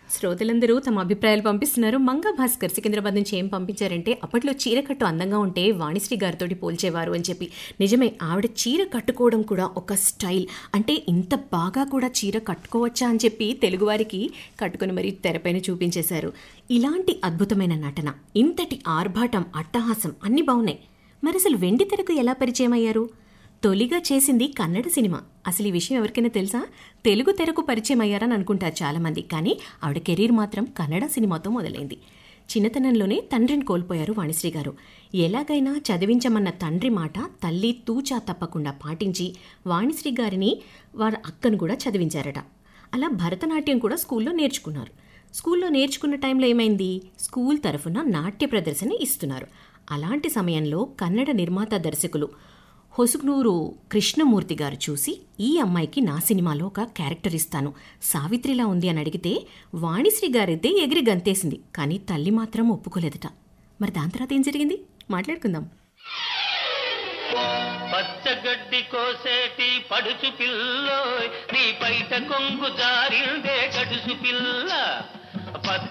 శ్రోతలందరూ తమ అభిప్రాయాలు పంపిస్తున్నారు మంగా భాస్కర్ సికింద్రాబాద్ నుంచి ఏం పంపించారంటే అప్పట్లో చీర కట్టు అందంగా ఉంటే వాణిశ్రీ గారితోటి పోల్చేవారు అని చెప్పి నిజమే ఆవిడ చీర కట్టుకోవడం కూడా ఒక స్టైల్ అంటే ఇంత బాగా కూడా చీర కట్టుకోవచ్చా అని చెప్పి తెలుగువారికి కట్టుకొని మరీ తెరపైన చూపించేశారు ఇలాంటి అద్భుతమైన నటన ఇంతటి ఆర్భాటం అట్టహాసం అన్నీ బాగున్నాయి మరి అసలు వెండి తెరకు ఎలా పరిచయం అయ్యారు తొలిగా చేసింది కన్నడ సినిమా అసలు ఈ విషయం ఎవరికైనా తెలుసా తెలుగు తెరకు పరిచయం అయ్యారని అనుకుంటారు చాలామంది కానీ ఆవిడ కెరీర్ మాత్రం కన్నడ సినిమాతో మొదలైంది చిన్నతనంలోనే తండ్రిని కోల్పోయారు వాణిశ్రీ గారు ఎలాగైనా చదివించమన్న తండ్రి మాట తల్లి తూచా తప్పకుండా పాటించి వాణిశ్రీ గారిని వారి అక్కను కూడా చదివించారట అలా భరతనాట్యం కూడా స్కూల్లో నేర్చుకున్నారు స్కూల్లో నేర్చుకున్న టైంలో ఏమైంది స్కూల్ తరఫున నాట్య ప్రదర్శన ఇస్తున్నారు అలాంటి సమయంలో కన్నడ నిర్మాత దర్శకులు హొసుగునూరు కృష్ణమూర్తి గారు చూసి ఈ అమ్మాయికి నా సినిమాలో ఒక క్యారెక్టర్ ఇస్తాను సావిత్రిలా ఉంది అని అడిగితే వాణిశ్రీ గారైతే ఎగిరి గంతేసింది కానీ తల్లి మాత్రం ఒప్పుకోలేదట మరి దాని తర్వాత ఏం జరిగింది మాట్లాడుకుందాం పచ్చగడ్డి కోసేటి పడుచు పిల్లో నీ బయట కొంగు జారిందే గడుసు పిల్ల